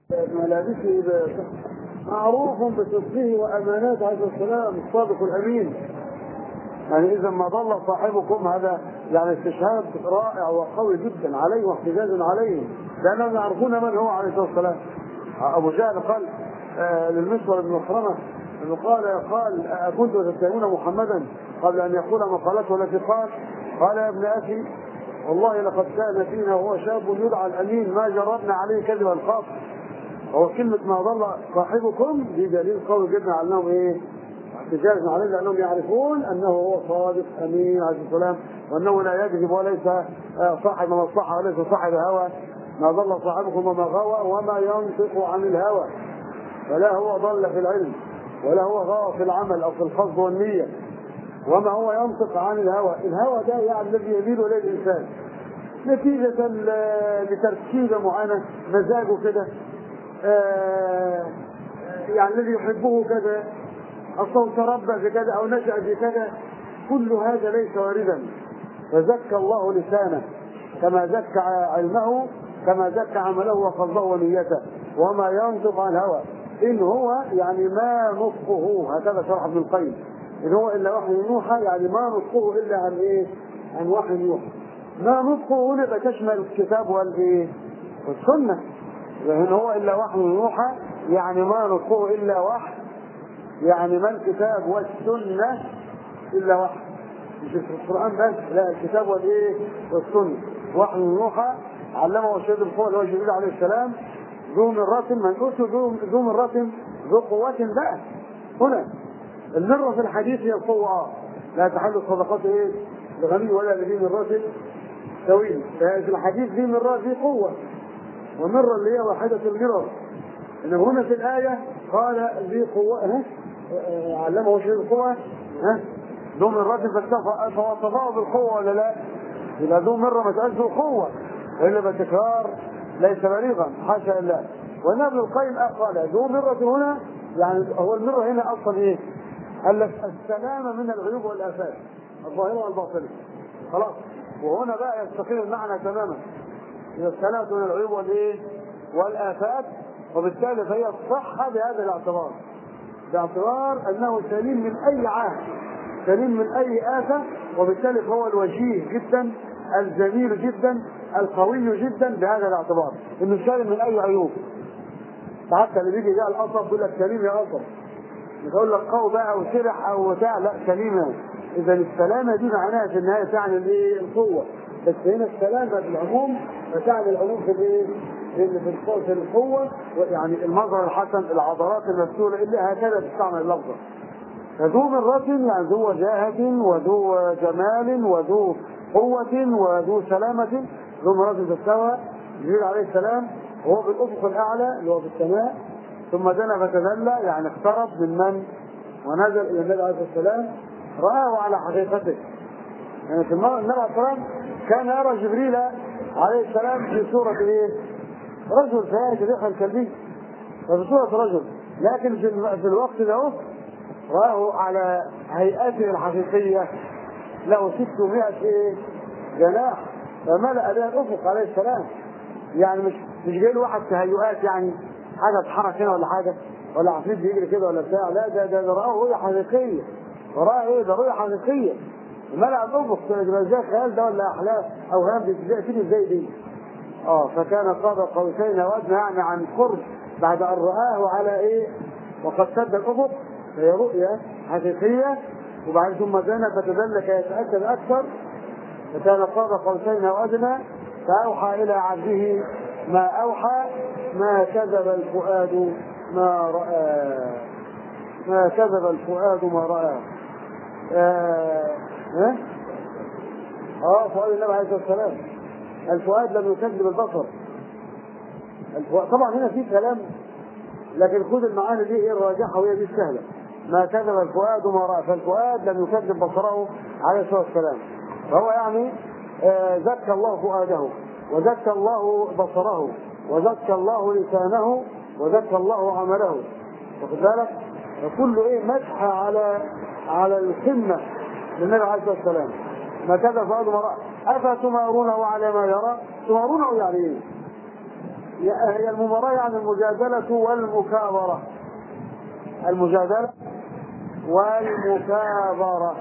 ملابسه ب- معروف بصدقه وامانات عليه السلام الصادق الامين يعني اذا ما ضل صاحبكم هذا يعني استشهاد رائع وقوي جدا عليه واحتجاج عليه لانهم يعرفون من هو عليه الصلاه والسلام ابو جهل قال آه للمسور بن مخرمه انه قال قال اكنتم تتهمون محمدا قبل ان يقول مقالته التي قال قال يا ابن اخي والله لقد كان فينا وهو شاب يدعى الامين ما جربنا عليه كذب القاف هو كلمة ما ضل صاحبكم دي دليل قوي جدا على انهم ايه؟ احتجاج عليه لانهم يعرفون انه هو صادق امين عليه السلام وانه لا يكذب وليس آه، صاحب مصلحه وليس صاحب هوى ما ضل صاحبكم وما غوى وما ينطق عن الهوى فلا هو ضل في العلم ولا هو غوى في العمل او في القصد والنيه وما هو ينطق عن الهوى الهوى ده يعني الذي يميل اليه الانسان نتيجة ل- لتركيبة معينة مزاجه كده آه، يعني الذي يحبه كذا أصلا تربى في كذا أو نشأ في كذا كل هذا ليس واردا فزكى الله لسانه كما زكى علمه كما زكى عمله وقلبه ونيته وما ينطق عن الهوى إن هو يعني ما نطقه هكذا شرح ابن القيم إن هو إلا وحي يوحى يعني ما نطقه إلا عن إيه؟ عن وحي يوحى ما نطقه هنا يبقى تشمل الكتاب والايه؟ والسنه لان هو الا وحي يوحى يعني ما نطقه الا وحي يعني ما الكتاب والسنه الا وحي مش في القران بس لا الكتاب والايه؟ والسنه وحي يوحى علمه الشهيد القوة اللي هو جبريل عليه السلام ذو مرة منقوص ذو ذو مرة ذو قوة بقى هنا المرة في الحديث هي القوة اه لا تحل الصدقات ايه؟ لغني ولا لذي مرة سوي في الحديث ذي مرة ذي قوة ومرة اللي هي واحدة المرر إنما هنا في الآية قال ذي قوة ها آه، علمه شيء القوة ها ذو مرة فاكتفى فوصفه بالقوة ولا لا؟ يبقى ذو مرة ما تبقاش ذو قوة وإلا بالتكرار ليس بليغا حاشا لله وإن ابن القيم قال ذو مرة هنا يعني هو المرة هنا أصلا إيه؟ قال لك السلامة من العيوب والآفات الظاهرة والباطنة خلاص وهنا بقى يستقيم المعنى تماما إذا السلامة من العيوب والإيه؟ والآفات وبالتالي فهي الصحة بهذا الاعتبار باعتبار أنه سليم من أي عاهة سليم من أي آفة وبالتالي فهو الوجيه جدا الجميل جدا القوي جدا بهذا الاعتبار انه سالم من اي عيوب حتى اللي بيجي ده القصب يقول لك سليم يا قصب مش هقول لك قوي بقى او سرح او بتاع لا سليم يعني. اذا السلامه دي معناها في النهايه تعني الايه القوه بس هنا السلامه بالعموم فتعني العموم في الايه في ال- في القوه في القوه يعني المظهر الحسن العضلات المفتوله الا هكذا تستعمل اللفظه فذو مرة يعني ذو وجاهة وذو جمال وذو قوة وذو سلامة ذو مرة فاستوى جبريل عليه السلام وهو في الأفق الأعلى اللي هو في السماء ثم دنا فتدلى يعني اقترب من من ونزل إلى النبي عليه السلام رآه على حقيقته يعني في المرة النبي عليه السلام كان يرى جبريل عليه السلام في صورة إيه؟ رجل فارس ريحا الكلبي ففي صورة رجل لكن في, الم- في الوقت ده رآه على هيئته الحقيقية له 600 ايه جناح فملأ بها الأفق عليه السلام يعني مش مش جاي له واحد تهيؤات يعني حاجة تتحرك هنا ولا حاجة ولا عفريت بيجري كده ولا بتاع لا ده ده, ده رآه رؤية حقيقية وراه ايه ده رؤية حقيقية ملأ الأفق ده ازاي خيال ده ولا أحلام أو هام دي ازاي تيجي ازاي دي اه فكان قاب قوسين وادنى يعني عن قرب بعد ان رآه على ايه وقد سد الافق فهي رؤيا حقيقيه وبعد ثم دنا فتدل كي يتاكد اكثر فكان قاب قوسين وادنى فاوحى الى عبده ما اوحى ما كذب الفؤاد ما راى ما كذب الفؤاد ما راى آه ها؟ اه فؤاد النبي عليه الصلاه والسلام الفؤاد لم يكذب البصر الفؤاد طبعا هنا في كلام لكن خذ المعاني دي هي الراجحه وهي دي السهله ما كذب الفؤاد ما راى فالفؤاد لم يكذب بصره عليه الصلاه والسلام فهو يعني آه، زكى الله فؤاده وزكى الله بصره وزكى الله لسانه وزكى الله عمله واخد بالك فكل ايه مدح على على القمه للنبي عليه الصلاه والسلام ما كذب فؤاد ما راى افتمارونه على ما يرى تمارونه يعني ايه؟ هي المباراة يعني المجادلة والمكابرة المجادلة والمكابرة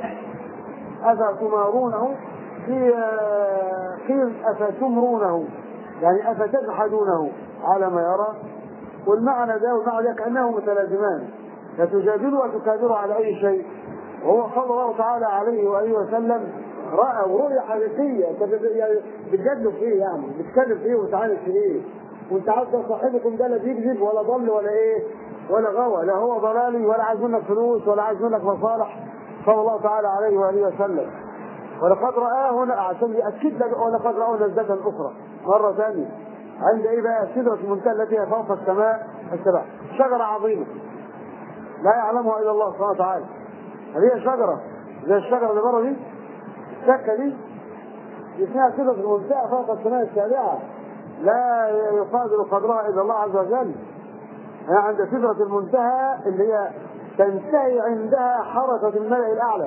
أفتمارونه في قيل أفتمرونه يعني أفتجحدونه على ما يرى والمعنى ده والمعنى ده كأنه متلازمان فتجادل وتكابر على أي شيء وهو قال الله تعالى عليه وآله وسلم رأى ورؤية حقيقية يعني بتجادلوا في ايه يعني بتتكلم في ايه وتعالج في ايه وانت عارف صاحبكم ده لا بيكذب ولا ضل ولا ايه ولا غوى لا هو ضلالي ولا عايز منك فلوس ولا عايز منك مصالح صلى الله تعالى عليه وآله وسلم ولقد رآه هنا عشان يأكد لك ولقد رآه نزلة أخرى مرة ثانية عند ايه بقى سدرة المنتهى التي هي فوق السماء السبع شجرة عظيمة لا يعلمها إلا الله سبحانه وتعالى هذه شجرة زي الشجرة اللي بره دي السكة دي اسمها سدرة المنتهى فوق السماء السابعة لا يقادر قدرها إلا الله عز وجل هي عند سدرة المنتهى اللي هي تنتهي عندها حركة الملأ الأعلى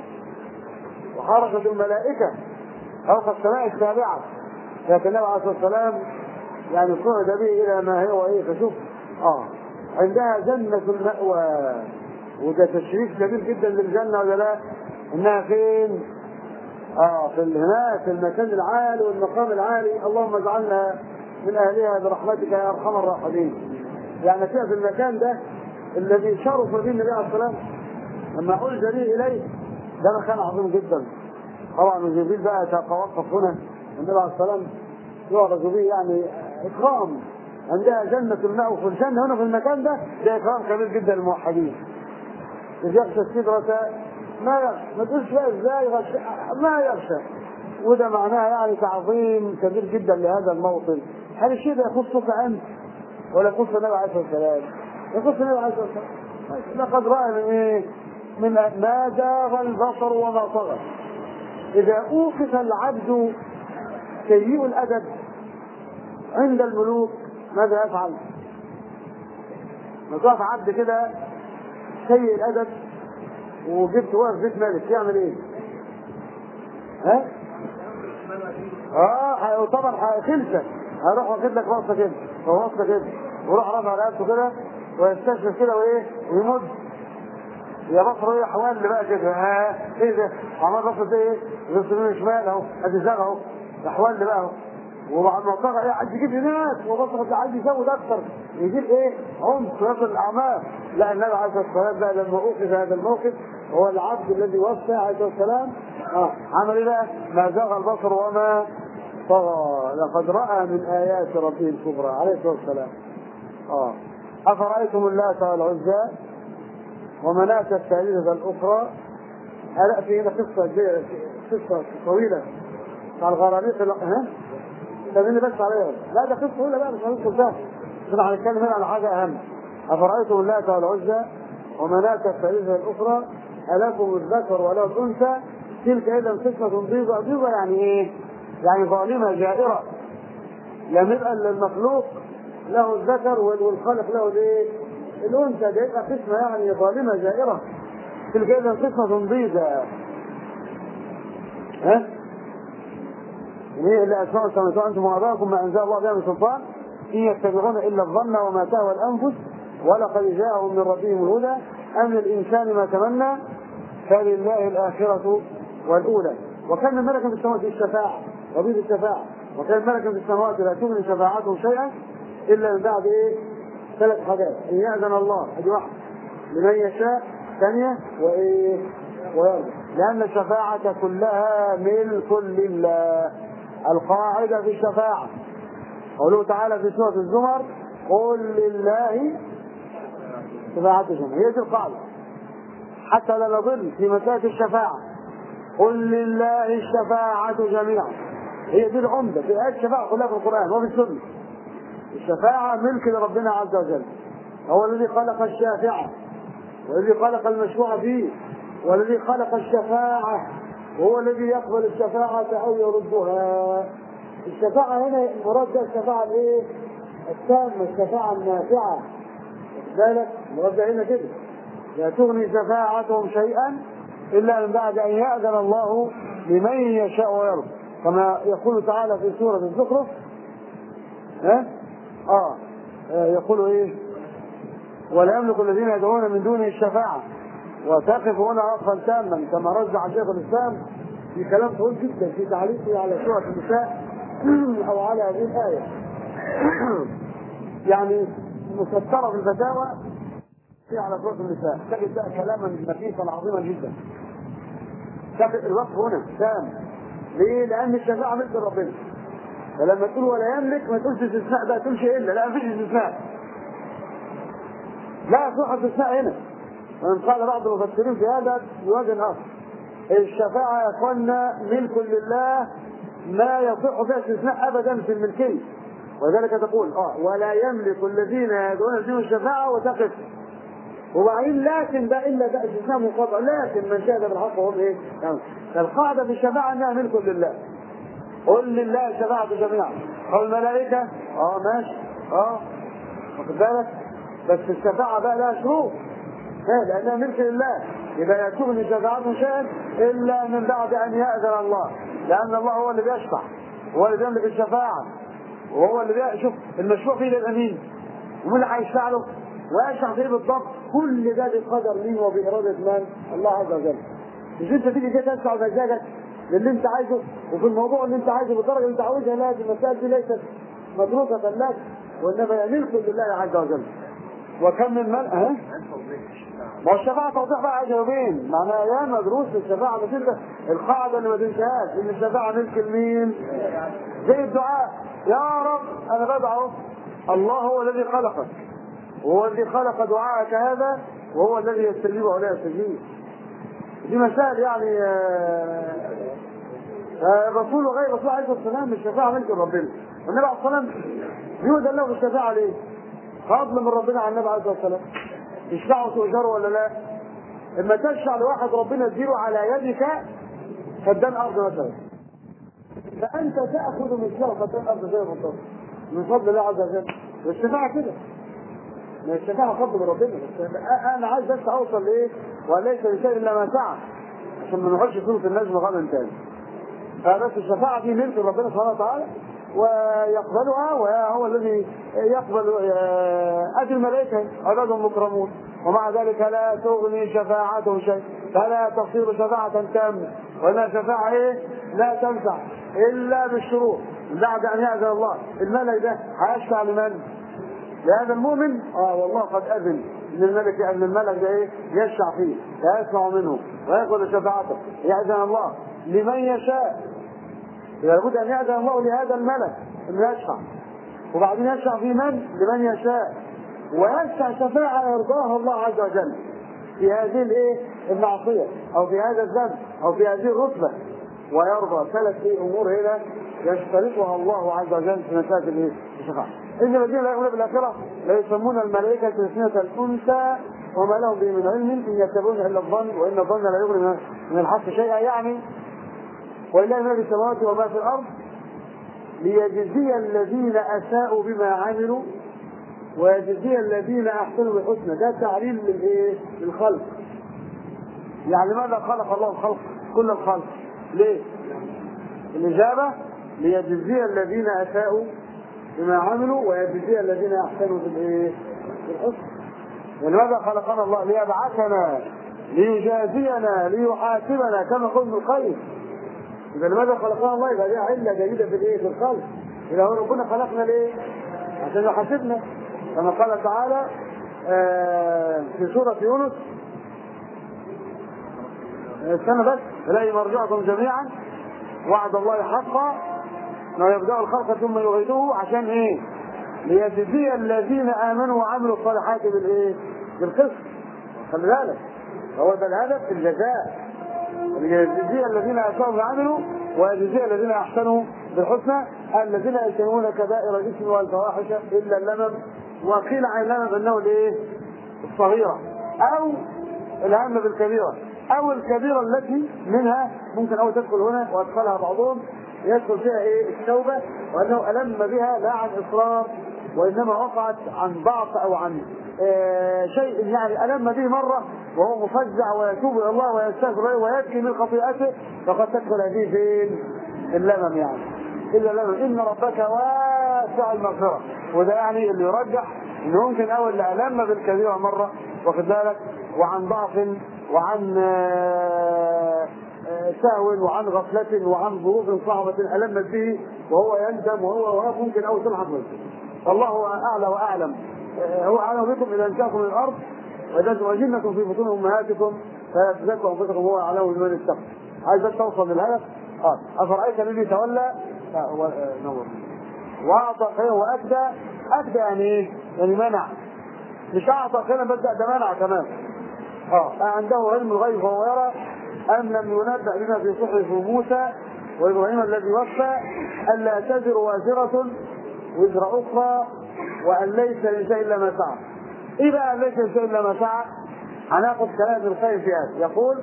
وحركة الملائكة فوق السماء السابعة لكن النبي عليه الصلاة والسلام يعني صعد به إلى ما هو إيه فشوف آه عندها جنة المأوى وده تشريف كبير جدا للجنة ولا لا؟ إنها فين؟ آه في هناك في المكان العالي والمقام العالي اللهم اجعلنا من أهلها برحمتك يا أرحم الراحمين. يعني فيها في المكان ده الذي شرف به النبي عليه الصلاة والسلام لما عرج به إليه ده مكان عظيم جدا. طبعا جبريل بقى توقف هنا النبي عليه الصلاة والسلام يعرج به يعني إكرام عندها جنة الماء وفي الجنة هنا في المكان ده ده إكرام كبير جدا للموحدين. إذ يغشى السدرة ما يغشى ما تقولش بقى ازاي غشى ما يغشى وده معناها يعني تعظيم كبير جدا لهذا الموطن هل الشيء ده يخصك انت ولا يخص النبي عليه الصلاه والسلام يخص النبي عليه الصلاه والسلام لقد راى من ايه من ما زاغ البصر وما طغى اذا اوقف العبد سيء الادب عند الملوك ماذا يفعل؟ نقف عبد كده سيء الادب وجبت واقف بيت ملك يعمل ايه؟ ها؟ اه طبعا خلسه هروح واخد لك بصه كده وبصه كده ويروح رافع رقبته كده ويستشرف كده وايه؟ ويمد يا بصره ايه حوال بقى كده ها ايه ده؟ عمال بصه ايه؟ بص يمين شمال اهو ادي زرع اهو احوال بقى اهو ومع المنطقة ايه عايز يجيب هناك وبصرة عايز يزود اكثر يجيب ايه عنف يصل الاعمال لا النبي عليه الصلاه والسلام بقى لما اوقف هذا الموقف هو العبد الذي وصى عليه الصلاه والسلام اه عمل ايه بقى؟ ما زاغ البصر وما طغى لقد راى من ايات ربه الكبرى عليه الصلاه والسلام اه افرايتم اللات والعزى ومناة الثالثة الأخرى ألا في هنا قصة قصة طويلة على الغرانيق ها؟ خليني بس عليها لا ده قصه ولا بقى مش هندخل ده احنا هنتكلم هنا على حاجه اهم افرايتم اللات والعزى ومناة الثالثه الاخرى الكم الذكر وله الانثى تلك اذا قسمه ضيضه ضيضه يعني ايه؟ يعني ظالمه جائره لم يبقى المخلوق له الذكر والخالق له الايه؟ الانثى ده يبقى قسمه يعني ظالمه جائره تلك اذا قسمه ضيضه ها؟ اللي اسماء السماوات انتم واباؤكم ما انزل الله بها من سلطان ان يتبعون الا الظن وما تهوى الانفس ولقد جاءهم من ربهم الهدى ام للانسان ما تمنى فلله الاخره والاولى وكان من ملك في السماوات الشفاعه وبيد الشفاعه وكان ملك في السماوات لا تغني شفاعتهم شيئا الا من بعد ايه؟ ثلاث حاجات ان ياذن الله ادي واحده لمن يشاء ثانيه وايه؟ ويرضى لان الشفاعه كلها ملك لله القاعدة في الشفاعة قوله تعالى في سورة الزمر قل لله شفاعة الجميع هي دي القاعدة حتى لا نضل في مسألة الشفاعة قل لله الشفاعة جميعا هي دي العمدة في آيات الشفاعة كلها في القرآن وفي السنة الشفاعة ملك لربنا عز وجل هو الذي خلق الشافعة والذي خلق المشروع فيه والذي خلق الشفاعة وهو الذي يقبل الشفاعة أو يردها الشفاعة هنا مراد الشفاعة الايه؟ التامة الشفاعة النافعة ذلك مراد هنا كده لا تغني شفاعتهم شيئا إلا من بعد أن يأذن الله لمن يشاء ويرضى كما يقول تعالى في سورة الزخرف ها اه آه، يقولوا ايه ولا يملك الذين يدعون من دونه الشفاعة وتقف هنا وقفا تاما كما رجع شيخ الاسلام في كلام طويل جدا في تعليقه على سورة النساء او على هذه الآية يعني مسطرة في الفتاوى في على سورة النساء تجد بقى كلاما نفيسا عظيما جدا تجد الوقف هنا تام ليه؟ لأن الشفاعة ملك ربنا فلما تقول ولا يملك ما تقولش استثناء بقى تقولش إلا لا مفيش استثناء لا يصح استثناء هنا وإن قال بعض المفسرين في هذا بوجه آخر الشفاعة يا إخوانا ملك لله ما يصح فيها استثناء أبدا في الملكية ولذلك تقول اه ولا يملك الذين يدعون بدون الشفاعة وتقف وبعدين لكن ده الا ده استثناء منقطع لكن من شهد بالحق هم ايه؟ يعني القاعده في الشفاعه انها ملك لله. قل لله الشفاعه جميعا. او الملائكه اه ماشي اه واخد بالك؟ بس الشفاعه بقى لها شروط. ها لانها ملك لله يبقى يكون شفاعته شيئا الا من بعد ان ياذن الله لان الله هو اللي بيشفع هو اللي بيملك الشفاعه وهو اللي بيشوف المشروع فيه للامين ومين اللي هيشفع له ويشفع فيه بالضبط كل ده بقدر مين وبإرادة من؟ الله عز وجل. مش انت تيجي كده تدفع مزاجك للي انت عايزه وفي الموضوع اللي انت عايزه بالدرجه اللي انت عاوزها لا دي المسائل دي ليست متروكه لك وانما ملك لله عز وجل. وكم من من ها؟ ما هو الشفاعة توضيح بقى جوابين معناها يا مدروس الشفاعة مش انت القاعدة اللي ما تنساهاش ان الشفاعة ملك لمين؟ زي الدعاء يا رب انا بدعو الله هو الذي خلقك وهو الذي خلق دعاءك هذا وهو الذي يستجيب او لا يستجيب دي مسائل يعني الرسول وغير الرسول عليه الصلاه والسلام الشفاعه ملك ربنا والنبي عليه الصلاه والسلام يؤذن له بالشفاعه ليه؟ فضل من ربنا على النبي عليه الصلاه والسلام يشفعوا تؤجره ولا لا؟ اما تشفع لواحد ربنا يديله على يدك فدان ارض مثلا فانت تاخذ مثله فدان ارض زي ما من فضل الله عز وجل والشفاعه كده ما الشفاعة فضل من ربنا بس انا عايز بس اوصل لايه وليس لشيء الا ما سعى عشان ما نخش سوره النجم غدا تاني فبس الشفاعة دي ملك ربنا سبحانه وتعالى ويقبلها وهو الذي يقبل اجر الملائكه عباد مكرمون ومع ذلك لا تغني شفاعتهم شيء فلا تصير شفاعة تامة ولا شفاعة ايه لا تنفع الا بالشروط بعد ان يأذن الله الملك ده هيشفع لمن؟ لهذا المؤمن اه والله قد اذن ان الملك ان الملك ده ايه يشفع فيه فيسمع منه وياخذ شفاعته ياذن الله لمن يشاء لابد ان ياذن الله لهذا الملك انه يشفع وبعدين يشفع في من؟ لمن يشاء ويشفع شفاعه يرضاها الله عز وجل في هذه الايه المعصيه او في هذا الذنب او في هذه الرتبه ويرضى ثلاث ايه امور هنا يشترطها الله عز وجل في مساله الايه؟ الشفاعه إن الذين لا يؤمنون بالآخرة لا يسمون الملائكة تسمية الأنثى وما لهم به من علم إن يتبعون إلا الظن وإن الظن لا يغني من الحق شيئا يعني ولله ما في السماوات وما في الأرض ليجزي الذين أساءوا بما عملوا ويجزي الذين أحسنوا بالحسنى ده تعليل للإيه؟ للخلق يعني ماذا خلق الله الخلق كل الخلق ليه؟ الإجابة ليجزي الذين أساءوا بما عملوا ويجزي الذين احسنوا بالايه؟ بالحسن. ولماذا خلقنا الله؟ ليبعثنا ليجازينا ليحاسبنا كما قلنا الخير. يبقى لماذا خلقنا الله؟ يبقى دي عله جيده في الايه؟ في الخلق. يبقى هو ربنا خلقنا ليه؟ عشان يحاسبنا. كما قال تعالى آه في سوره يونس استنى بس اليه مرجعكم جميعا وعد الله حقا انه يبدا الخلق ثم يعيده عشان ايه؟ ليجزي الذين امنوا وعملوا الصالحات بالايه؟ بالقسط خلي بالك هو ده الهدف في الجزاء ليجزي الذين اساءوا وعملوا ويجزي الذين احسنوا بالحسنى الذين يجتنبون كبائر الاثم والفواحش الا اللمم وقيل عن اللمم انه الايه؟ الصغيره او الهم بالكبيره او الكبيره التي منها ممكن او تدخل هنا وادخلها بعضهم يدخل فيها ايه التوبه وانه الم بها لا عن اصرار وانما وقعت عن ضعف او عن آه شيء يعني الم به مره وهو مفزع ويتوب الى الله ويستغفر ويبكي من خطيئته فقد تدخل هذه فين؟ اللمم يعني الا اللمم ان ربك واسع اتباع المغفره وده يعني اللي يرجح ان ممكن اول اللي الم بالكبيره مره واخد بالك وعن ضعف وعن آه، آه، سهو وعن غفلة وعن ظروف صعبة ألمت به وهو يندم وهو وهو ممكن أو تلحق منه الله أعلى وأعلم آه، هو أعلم بكم إذا انشأكم من الأرض وإذا وجنكم في بطون أمهاتكم فيتزكوا أنفسكم هو أعلم بمن اتقى عايز بس توصل للهدف اه أفرأيت الذي تولى آه، هو آه، نور وأعطى خيرا وأكدى أكدى يعني إيه؟ يعني منع مش أعطى خيرا بس ده منع كمان اه عنده علم الغيب وهو يرى أم لم ينبأ بما في صحف موسى وإبراهيم الذي وفى ألا تزر وازرة وزر أخرى وأن ليس للإنسان إلا ما سعى. إيه بقى أن ليس للإنسان إلا ما سعى؟ هناخد كلام ابن القيم في هذا يقول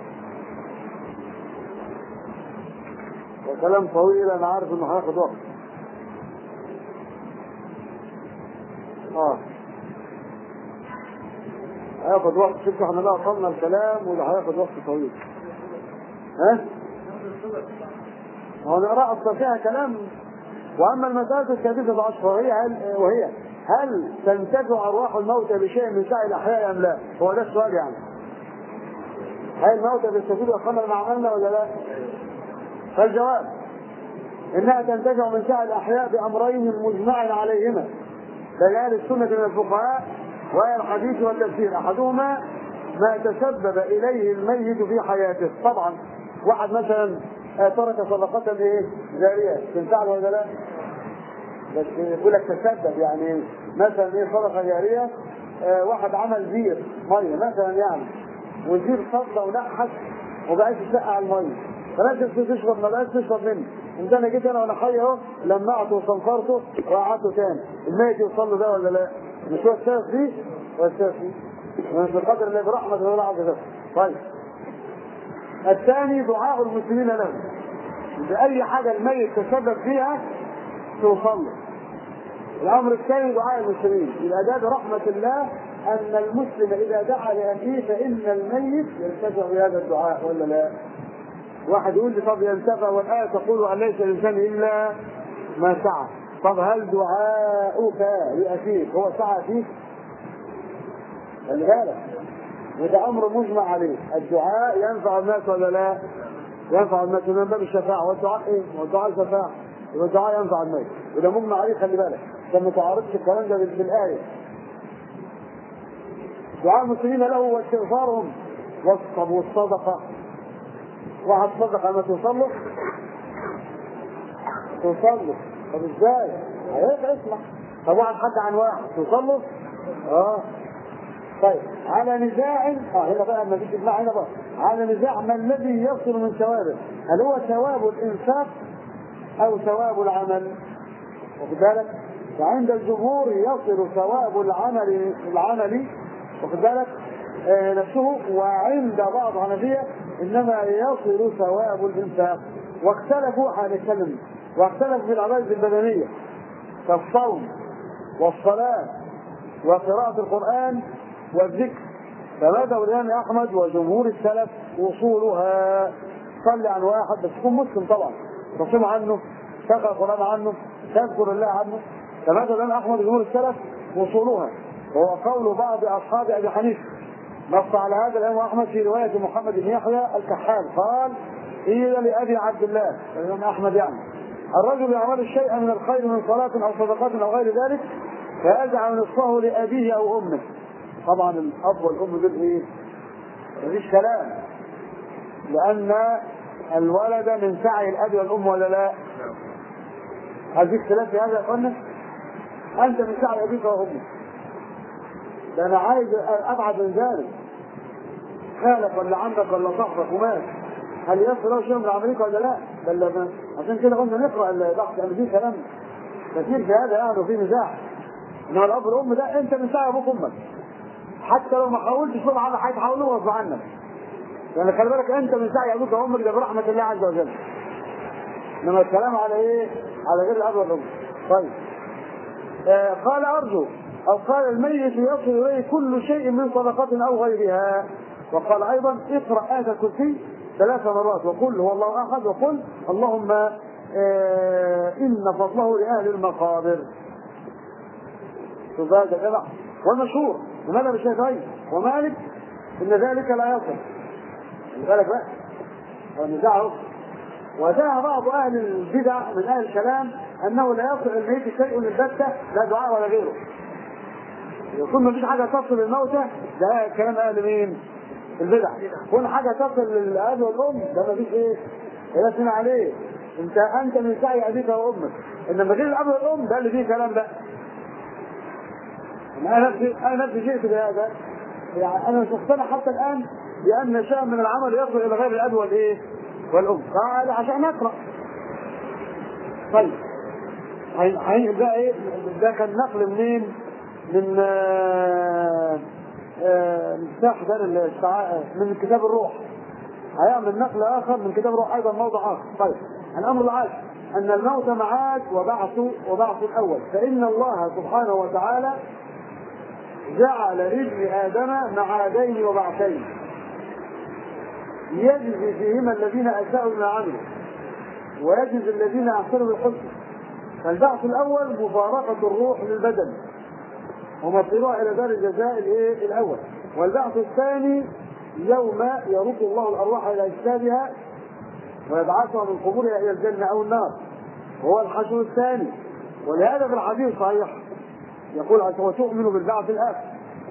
وكلام طويل أنا عارف إنه هياخد وقت. اه هياخد وقت شوف احنا بقى وصلنا الكلام وده هياخد وقت طويل ها هو نقرا اصلا فيها كلام واما المساله السادسه عشر وهي هل وهي هل تنتفع ارواح الموتى بشيء من سعي الاحياء ام لا؟ هو ده السؤال يعني. هل الموتى بيستفيدوا يقلل ما عملنا ولا لا؟ فالجواب انها تنتفع من سعي الاحياء بامرين مجمع عليهما بين اهل السنه من الفقهاء وهي الحديث والتفسير احدهما ما تسبب اليه الميت في حياته طبعا واحد مثلا آه، ترك صدقة ايه جارية تنفع له ولا لا؟ بس يقول لك تسبب يعني مثلا ايه صدقة جارية آه، واحد عمل بير مية مثلا يعني والبير صدى ونحس وبقاش يسقع المية فناس تشرب ما بقاش تشرب منه انت انا جيت انا وانا حي اهو لمعته وصنفرته وقعدته تاني الميت يوصل له ده ولا لا؟ مش هو السبب فيه؟ هو السبب فيه مش بقدر الله برحمة الله عز وجل طيب الثاني دعاء المسلمين له بأي حاجة الميت تسبب فيها توصل له الأمر الثاني دعاء المسلمين يبقى ده برحمة الله أن المسلم إذا دعا لأخيه فإن الميت ينتفع بهذا الدعاء ولا لا؟ واحد يقول لي طب ينتفع والآية تقول أن ليس الإنسان إلا ما سعى طب هل دعاؤك لأخيك هو سعى فيك؟ خلي بالك وده امر مجمع عليه الدعاء ينفع الناس ولا لا؟ ينفع الناس من باب الشفاعه والدعاء ايه؟ والدعاء شفاعه يبقى الدعاء ينفع الناس وده مجمع عليه خلي بالك عشان ما تعارضش الكلام ده بال- بالايه دعاء المسلمين له واستغفارهم والصب والصدقه واحد صدقه ما توصل له توصل له طب ازاي؟ هيبقى اسمع طب واحد حد عن واحد توصل له؟ اه طيب على نزاع اه هنا بقى ما فيش اجماع هنا بقى على نزاع ما الذي يصل من ثوابه هل هو ثواب الانفاق او ثواب العمل واخد بالك فعند الجمهور يصل ثواب العمل العمل واخد بالك آه نفسه وعند بعض الحنفيه انما يصل ثواب الانفاق واختلفوا هنتكلم واختلفوا في العبادة البدنية كالصوم والصلاة وقراءة القرآن والذكر فمذهب الإمام أحمد وجمهور السلف وصولها صلي عن واحد بس يكون مسلم طبعا تصوم عنه تقرأ القرآن عنه تذكر الله عنه فمذهب الإمام أحمد وجمهور السلف وصولها وهو قول بعض أصحاب أبي حنيفة نص على هذا الإمام أحمد في رواية محمد بن يحيى الكحال قال قيل لأبي عبد الله الإمام أحمد يعني الرجل يعمل الشيء من الخير من صلاة أو صدقة أو غير ذلك فيجعل نصفه لأبيه أو أمه طبعا الأب والأم دول إيه؟ مفيش كلام لأن الولد من سعي الأب والأم ولا لا؟ هل في اختلاف في هذا يا أخوانا؟ أنت من سعي أبيك وأمك ده أنا عايز أبعد من ذلك خالك ولا عمك ولا صاحبك ومات هل يصل له شيء من عملك ولا لا؟ بل ما عشان كده قلنا نقرا البحث يعني في كلام كثير في هذا يعني وفي مزاح انما الاب والام ده انت من ساعه ابوك وامك حتى لو ما حاولتش تشوف عنه حاجه حاولوا غصب عنك يعني خلي بالك انت من ساعه ابوك وامك ده برحمه الله عز وجل انما الكلام على ايه؟ على غير الاب والام طيب آه قال ارجو او قال الميت يصل اليه كل شيء من صدقه او غيرها وقال ايضا اقرا ايه الكرسي ثلاث مرات وقل هو الله احد وقل اللهم آه إن فضله لأهل المقابر شوف هذا جدع والمشهور وماذا بالشافعي ومالك إن ذلك لا يصل خلي بالك بقى النزاع اهو ودعا بعض اهل البدع من اهل الكلام انه لا يصل الميت شيء البتة لا دعاء ولا غيره يكون ما فيش حاجه تصل للموتى ده كلام اهل مين؟ البدع كل حاجه تصل للاب والام ده ما فيش ايه؟ لا سمع عليه انت انت من سعي ابيك وامك انما غير الاب والام ده اللي فيه كلام بقى انا نفسي انا نفسي جئت بهذا يعني انا مش مقتنع حتى الان بان شيء من العمل يصل الى غير الاب والايه؟ والام قال عشان نقرا طيب هينقل بقى ايه ده كان نقل منين من آه آه مفتاح دار الشعائر من كتاب الروح هيعمل نقل اخر من كتاب الروح ايضا موضع اخر طيب الامر العاشر ان الموت معاد وبعث وبعث الاول فان الله سبحانه وتعالى جعل لابن ادم معادين وبعثين يجزي فيهما الذين اساءوا بما عملوا ويجزي الذين احسنوا بالحسنى فالبعث الاول مفارقه الروح للبدن ومصيرها الى دار الجزاء الايه الاول والبعث الثاني يوم يرد الله الارواح الى اجسادها ويبعثها من قبورها الى الجنه او النار وهو الحشر الثاني ولهذا في الحديث الصحيح يقول وتؤمن بالبعث الاخر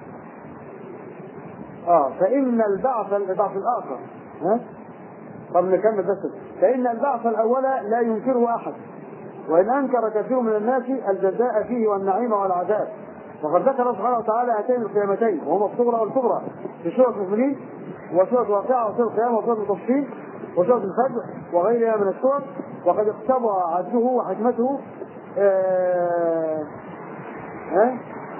اه فان البعث البعث الاخر ها طب نكمل بس فان البعث الاول لا ينكره احد وان انكر كثير من الناس الجزاء فيه والنعيم والعذاب وقد ذكر سبحانه وتعالى هاتين القيامتين وهما الصغرى والكبرى في سوره المؤمنين وسوره واقعه وسوره القيامه وسوره التفصيل وسوره الفجر وغيرها من السور وقد اقتضى عدله وحكمته آه ها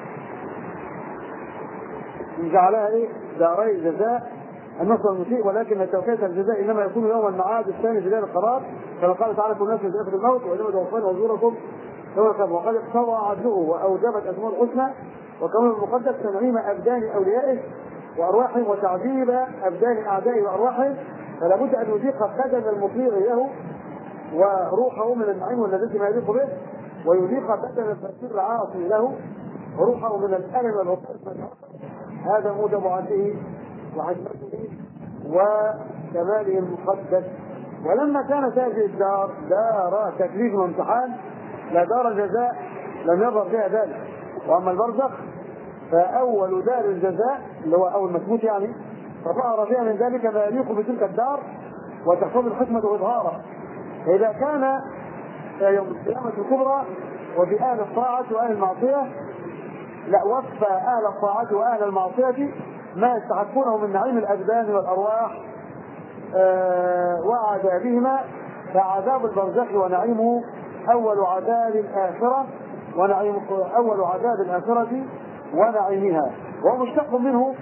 جعلها ايه داري جزاء النصر المسيء ولكن توفية الجزاء انما يكون يوم المعاد الثاني في دار القرار كما قال تعالى كل نفس ذائقة الموت وانما توفينا اجوركم يوم القيامة وقد اقتضى عدله واوجبت اسماء الحسنى وكون المقدس تنعيم ابدان اوليائه وارواحهم وتعذيب ابدان اعدائه وارواحهم فلا بد ان يذيق بدن المطيع له وروحه من النعيم واللذة ما يليق به ويذيق بدن الفاسد العاصي له وروحه من الالم والعقوبة هذا موجب عدله وحكمته وكماله المقدس ولما كانت هذه الدار دار تكليف وامتحان لا دار جزاء لم يظهر فيها ذلك واما البرزخ فاول دار الجزاء اللي هو اول مسموت يعني فظهر فيها من ذلك ما يليق بتلك الدار وتحفظ الحكمه واظهاره فاذا كان يوم القيامه الكبرى وفي اهل الطاعه واهل المعصيه لا وفى اهل الطاعه واهل المعصيه ما يستحقونه من نعيم الابدان والارواح آه وعذابهما فعذاب البرزخ ونعيمه اول عذاب الاخره ونعيم اول عذاب الاخره ونعيمها وهو مشتق منه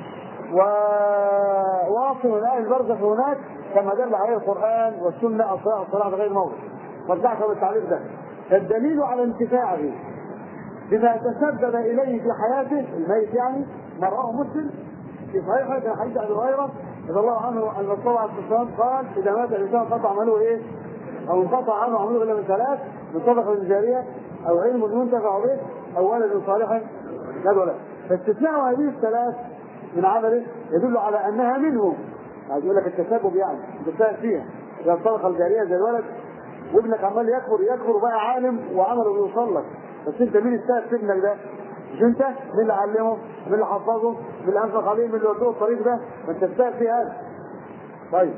وواصل من اهل البرزخ هناك كما دل عليه القران والسنه الصلاه الصلاه غير موضع وارجعك بالتعليق ده فالدليل على انتفاعه بما تسبب اليه في حياته الميت يعني ما رواه مسلم في صحيحه كان حديث ابي هريره رضي الله عنه ان الرسول عليه الصلاه والسلام قال اذا مات الانسان قطع عمله ايه؟ او انقطع عنه عمله الا من ثلاث من صدقه جاريه او علم ينتفع به او ولد صالح يدعو له فاستثناء هذه الثلاث من عمله يدل على انها منهم عايز يقول لك التسبب يعني تساعد فيها زي الصدقه الجاريه زي الولد وابنك عمال يكبر يكبر وبقى عالم وعمله بيوصل لك بس انت مين السائل في ابنك ده؟ مش انت؟ مين اللي علمه؟ مين اللي حفظه؟ مين اللي انفق عليه؟ مين اللي ودوه الطريق ده؟ ما انت السائل في هذا. طيب.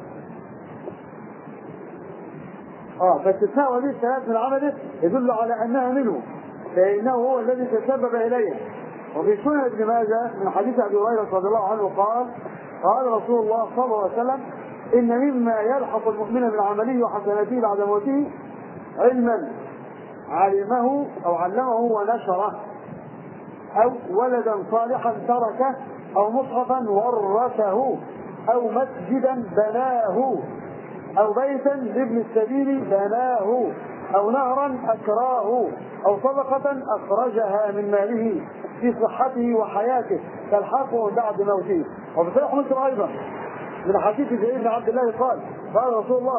اه فاستثناء هذه الثلاث من عمله يدل على انها منه فانه هو الذي تسبب اليه وفي سنن ابن ماجه من حديث ابي هريره رضي الله عنه قال قال رسول الله صلى الله عليه وسلم ان مما يلحق المؤمن من عمله وحسناته بعد موته علما علمه او علمه ونشره او ولدا صالحا تركه او مصحفا ورثه او مسجدا بناه او بيتا لابن السبيل بناه او نهرا اكراه او صدقه اخرجها من ماله في صحته وحياته تلحقه بعد موته وفي صحيح مسلم ايضا من حديث زيد بن عبد الله قال قال رسول الله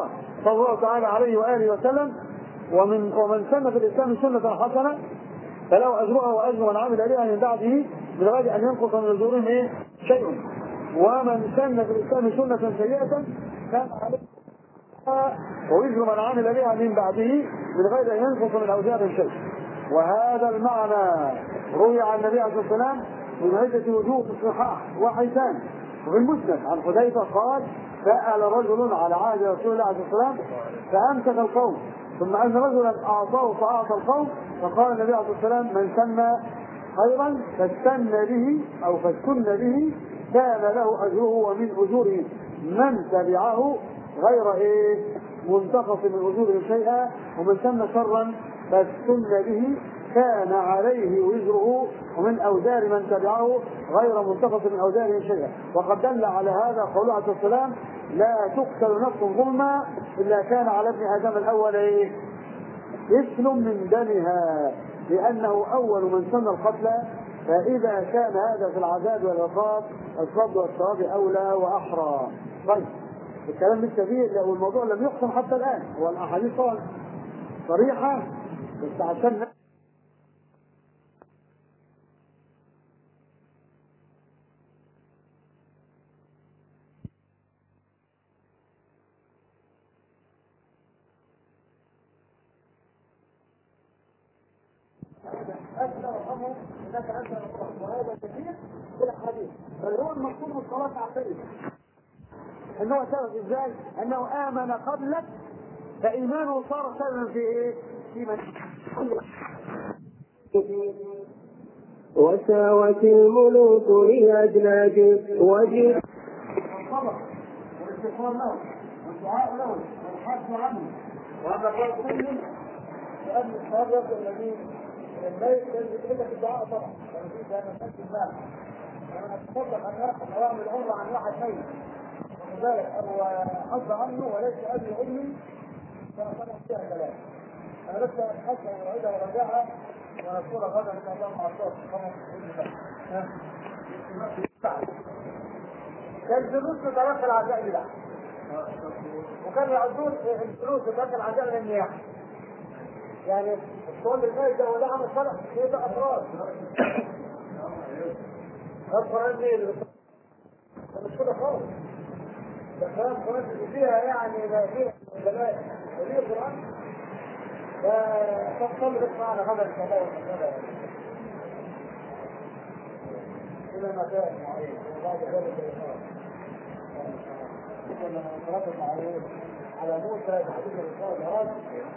صلى الله تعالى عليه واله وسلم ومن ومن سن في الاسلام سنه حسنه فله اجرها واجر من عمل بها من بعده من غير ان ينقص من اجورهم ايه؟ شيء ومن سن في الاسلام سنه سيئه كان عليه ووزر من عمل بها من بعده من غير ان ينقص من اوزارهم شيء وهذا المعنى روي عن النبي عليه الصلاه والسلام من عده وجوه في الصحاح وحيتان وفي المسند عن حذيفه قال سال رجل على عهد رسول الله عليه الصلاه والسلام فامسك القوم ثم ان رجلا اعطاه فاعطى القوم فقال النبي عليه الصلاه والسلام من سن خيرا فاستن به او فاستن به كان له اجره ومن اجوره من تبعه غير ايه منتقص من اجورهم شيئا ومن سن شرا فاستن به كان عليه وزره ومن اوزار من تبعه غير منتقص من اوزارهم شيئا وقد دل على هذا قوله عليه السلام لا تقتل نفس ظلما الا كان على ابن ادم الاول ايه مثل من دمها لانه اول من سن القتل فاذا كان هذا في العذاب والعقاب الفضل والثواب اولى واحرى طيب الكلام لسه فيه والموضوع لم يحسن حتى الان هو الاحاديث طبعا صريحه بس عشان أكثر وارحمه إنك أنت الرحمن وهذا كثير في الأحاديث بل هو المقصود بالصلاة عقلية انه سبب ازاي؟ انه امن قبلك فايمانه صار سببا في ايه؟ في من وساوت الملوك لأجناد وجه والصبر والاستغفار له والدعاء له والحث عنه وهذا قال مسلم لان الصحابه الذين الميت كان بيترك الدعاء طبعا كان في كان نفس المال انا اتصدق ان يرحم واعمل عمره عن واحد ميت ذلك او حظ عنه وليس ابي وامي فاخذت فيها كلام انا بس اتحسن واعيدها وراجعها ونذكرها غدا ان شاء الله مع الصوت كان الفلوس تتوكل العزاء لا وكان يعدون الفلوس تتوكل العزاء للنياحه يعني الصوت الميت ده وده عمل فرق ايه ده افراد القران ليه مش كده خالص ده كلام قرآن فيها يعني ما فيها جمال وليه القرآن فتصل بس معنا غدا إن شاء الله والمسألة إلى مكان معين وبعد ذلك الإخراج كنا نتردد عليه على موسى حديث الإخراج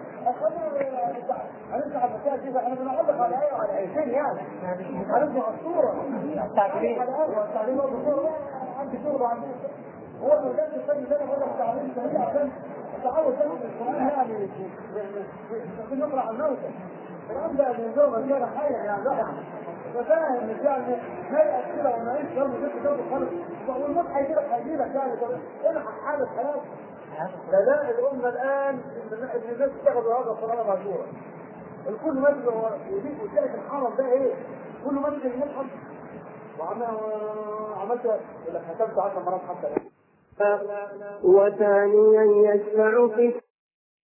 هنفتح المسائل دي احنا بنعلق على ايه وعلى ايتين يعني هنفتح الصورة التعبير التعبير هو الصورة عندي صورة عندي هو ما كانش الشيء اللي انا بقول لك تعليم سريع عشان تعود بس القران يعني عشان نقرا عن الموتى القران ده بيزور رجاله حيه يعني لا ففاهم مش يعني ما يأس كده وما يعيش يوم ست شهور خالص والموت هيجي لك هيجي لك يعني طب انا حالة حياه بلاء الامه الان ان الناس اتخذوا هذا الصلاه مهجوره الكل مسجد وديك وتلاقي في الحرم ده ايه كل مسجد المصحف وعملت اللي كتبت 10 مرات حتى وثانيا يشفع في